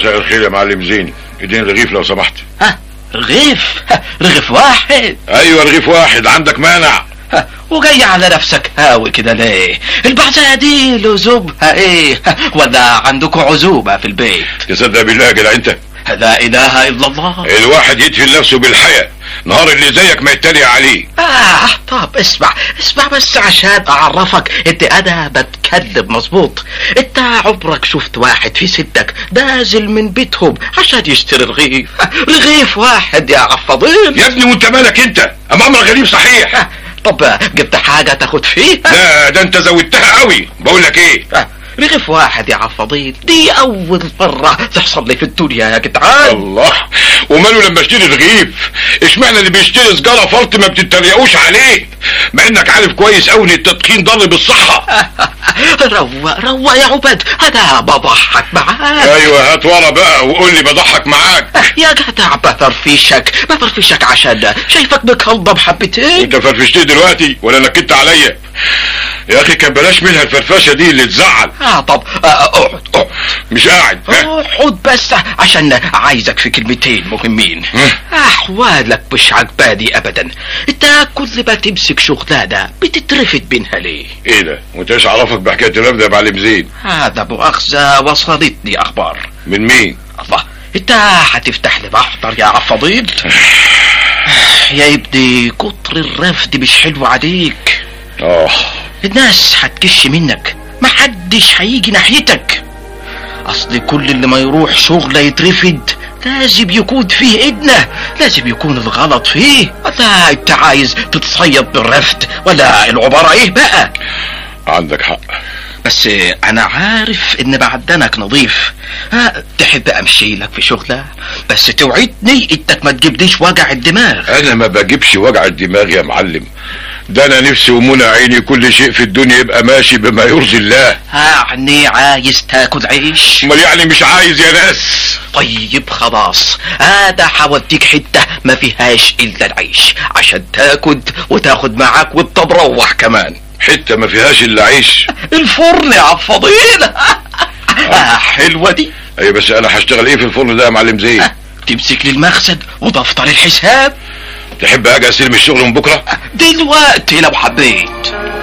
مساء الخير يا معلم زين اديني رغيف لو سمحت ها رغيف ها، رغيف واحد ايوه رغيف واحد عندك مانع ها، وجاي على نفسك هاوي كده ليه البعزة دي لزومها ايه ها، ولا عندكم عزومة في البيت تصدق بالله يا جدع انت لا اله الا الله الواحد يدفن نفسه بالحياة نهار اللي زيك ما يتريق عليه آه طب اسمع اسمع بس عشان أعرفك إن أنا بتكلم مظبوط أنت عمرك شفت واحد في سنك نازل من بيتهم عشان يشتري رغيف رغيف واحد يا عفضيل يا ابني وانت مالك انت امامك غريب صحيح آه، طب جبت حاجة تاخد فيها لا ده انت زودتها قوي بقول لك ايه آه، رغيف واحد يا عفضيل دي أول مرة تحصل لي في الدنيا يا جدعان الله وماله لما اشتري رغيف اشمعنى اللي بيشتري سجارة فرط ما بتتريقوش عليه مع انك عارف كويس قوي ان التدخين ضر بالصحة روق روق يا عبد أنا بضحك معاك ايوه هات ورا بقى وقول لي بضحك معاك يا جدع بطرفيشك بطرفيشك عشان شايفك مكلضم حبتين انت فرفشتني دلوقتي ولا نكدت عليا يا اخي كان بلاش منها الفرفشه دي اللي تزعل اه طب آه، اقعد اقعد مش قاعد ها؟ اقعد بس عشان عايزك في كلمتين مهمين ها؟ احوالك مش عجباني ابدا انت كل ما تمسك شغلانه بتترفد منها ليه ايه ده وانت ايش عرفك بحكايه الرفد يا معلم زين هذا مؤاخذه وصلتني اخبار من مين الله انت هتفتح لي محضر يا عفضيل يا ابني كتر الرفد مش حلو عليك اه الناس هتكش منك محدش هيجي ناحيتك اصل كل اللي ما يروح شغله يترفد لازم يكون فيه ايدنا لازم يكون الغلط فيه ولا انت عايز تتصيد بالرفد ولا العبارة ايه بقى عندك حق بس انا عارف ان معدنك نظيف ها تحب امشي لك في شغلة بس توعدني انك ما تجيبليش وجع الدماغ انا ما بجيبش وجع الدماغ يا معلم ده انا نفسي ومنى عيني كل شيء في الدنيا يبقى ماشي بما يرضي الله يعني عايز تاكل عيش امال يعني مش عايز يا ناس طيب خلاص انا هوديك حتة ما فيهاش الا العيش عشان تاكل وتاخد معاك وتروح كمان حته ما فيهاش الا عيش الفرن يا عفضيل آه حلوة دي اي بس انا هشتغل ايه في الفرن ده يا معلم زين آه، تمسك لي المخزن ودفتر الحساب تحب اجي استلم الشغل من بكره دلوقتي لو حبيت